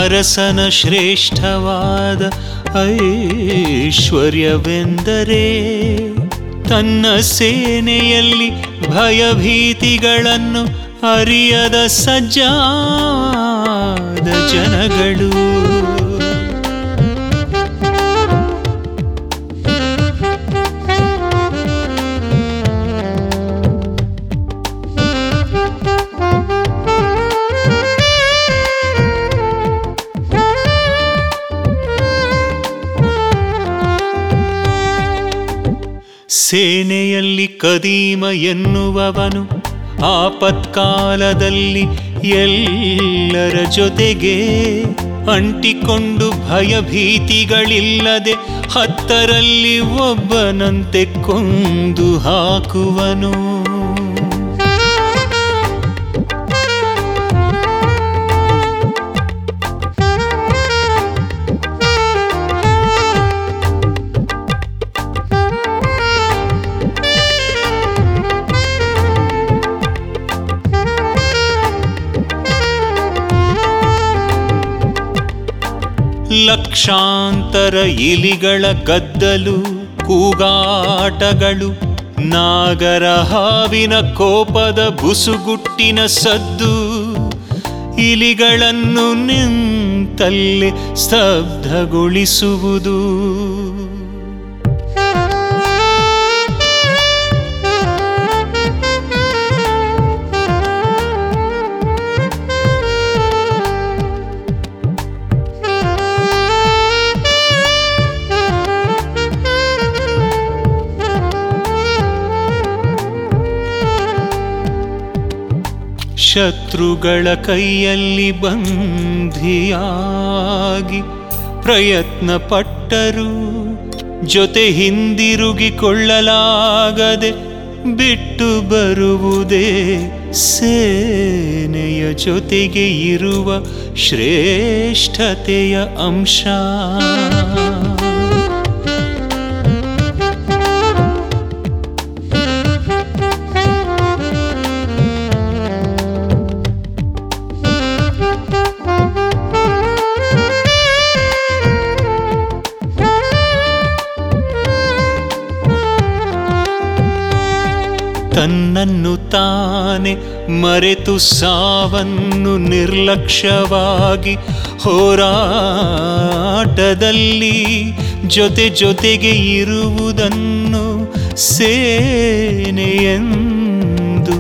ಅರಸನ ಶ್ರೇಷ್ಠವಾದ ಐಶ್ವರ್ಯವೆಂದರೆ ತನ್ನ ಸೇನೆಯಲ್ಲಿ ಭಯಭೀತಿಗಳನ್ನು ಅರಿಯದ ಸಜ್ಜಾದ ಜನಗಳು ಸೇನೆಯಲ್ಲಿ ಕದೀಮ ಎನ್ನುವವನು ಆಪತ್ಕಾಲದಲ್ಲಿ ಎಲ್ಲರ ಜೊತೆಗೆ ಅಂಟಿಕೊಂಡು ಭಯಭೀತಿಗಳಿಲ್ಲದೆ ಹತ್ತರಲ್ಲಿ ಒಬ್ಬನಂತೆ ಕೊಂದು ಹಾಕುವನು ಲಕ್ಷಾಂತರ ಇಲಿಗಳ ಗದ್ದಲು ಕೂಗಾಟಗಳು ನಾಗರ ಹಾವಿನ ಕೋಪದ ಬುಸುಗುಟ್ಟಿನ ಸದ್ದು ಇಲಿಗಳನ್ನು ನಿಂತಲ್ಲಿ ಸ್ತಬ್ಧಗೊಳಿಸುವುದು ಶತ್ರುಗಳ ಕೈಯಲ್ಲಿ ಬಂಧಿಯಾಗಿ ಪ್ರಯತ್ನ ಪಟ್ಟರು ಜೊತೆ ಹಿಂದಿರುಗಿಕೊಳ್ಳಲಾಗದೆ ಬಿಟ್ಟು ಬರುವುದೇ ಸೇನೆಯ ಜೊತೆಗೆ ಇರುವ ಶ್ರೇಷ್ಠತೆಯ ಅಂಶ ತನ್ನನ್ನು ತಾನೆ ಮರೆತು ಸಾವನ್ನು ನಿರ್ಲಕ್ಷ್ಯವಾಗಿ ಹೋರಾಟದಲ್ಲಿ ಜೊತೆ ಜೊತೆಗೆ ಇರುವುದನ್ನು ಸೇನೆಯೆಂದು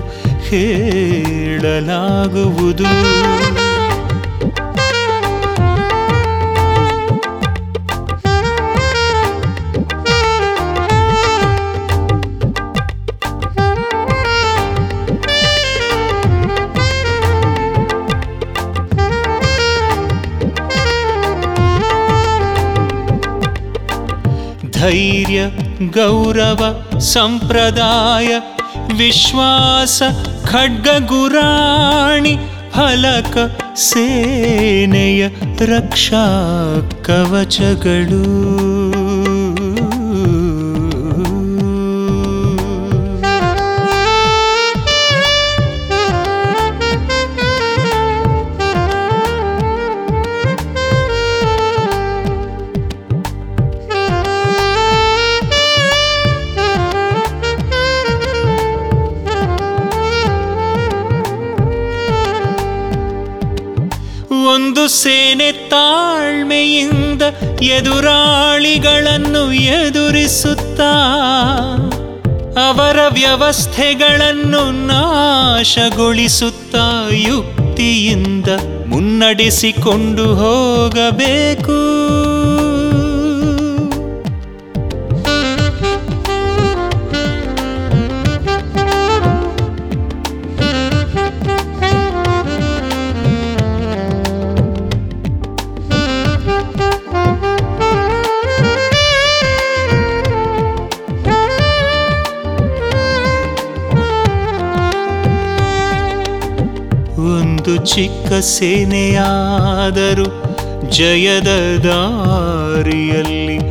ಹೇಳಲಾಗುವುದು ಧೈರ್ಯ ಗೌರವ ಸಂಪ್ರದಾಯ ವಿಶ್ವಾಸ ಖಡ್ಗ ಗುರಾಣಿ ಫಲಕ ಸೇನೆಯ ರಕ್ಷಾ ಕವಚಗಳು ಒಂದು ಸೇನೆ ತಾಳ್ಮೆಯಿಂದ ಎದುರಾಳಿಗಳನ್ನು ಎದುರಿಸುತ್ತಾ ಅವರ ವ್ಯವಸ್ಥೆಗಳನ್ನು ನಾಶಗೊಳಿಸುತ್ತಾ ಯುಕ್ತಿಯಿಂದ ಮುನ್ನಡೆಸಿಕೊಂಡು ಹೋಗಬೇಕು ಒಂದು ಚಿಕ್ಕ ಸೇನೆಯಾದರೂ ಜಯದ ದಾರಿಯಲ್ಲಿ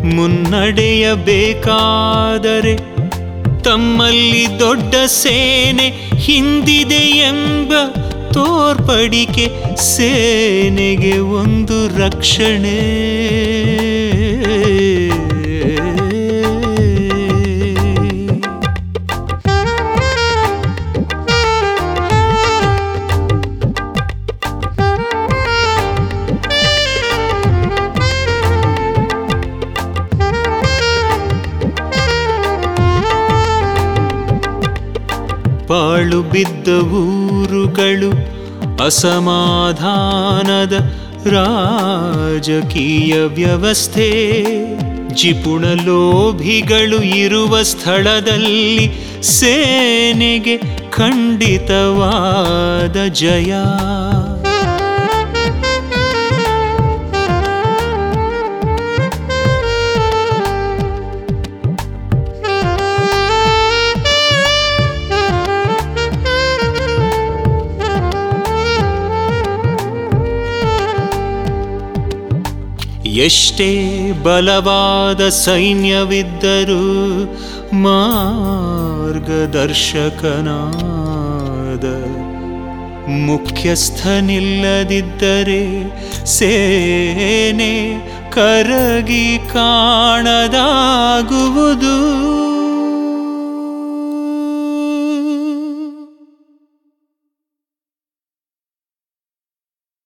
ಮುನ್ನಡೆಯಬೇಕಾದರೆ ತಮ್ಮಲ್ಲಿ ದೊಡ್ಡ ಸೇನೆ ಹಿಂದಿದೆ ಎಂಬ ತೋರ್ಪಡಿಕೆ ಸೇನೆಗೆ ಒಂದು ರಕ್ಷಣೆ ಪಾಳು ಬಿದ್ದ ಊರುಗಳು ಅಸಮಾಧಾನದ ರಾಜಕೀಯ ವ್ಯವಸ್ಥೆ ಜಿಪುಣ ಲೋಭಿಗಳು ಇರುವ ಸ್ಥಳದಲ್ಲಿ ಸೇನೆಗೆ ಖಂಡಿತವಾದ ಜಯ ಎಷ್ಟೇ ಬಲವಾದ ಸೈನ್ಯವಿದ್ದರೂ ಮಾರ್ಗದರ್ಶಕನಾದ ಮುಖ್ಯಸ್ಥನಿಲ್ಲದಿದ್ದರೆ ಸೇನೆ ಕರಗಿ ಕಾಣದಾಗುವುದು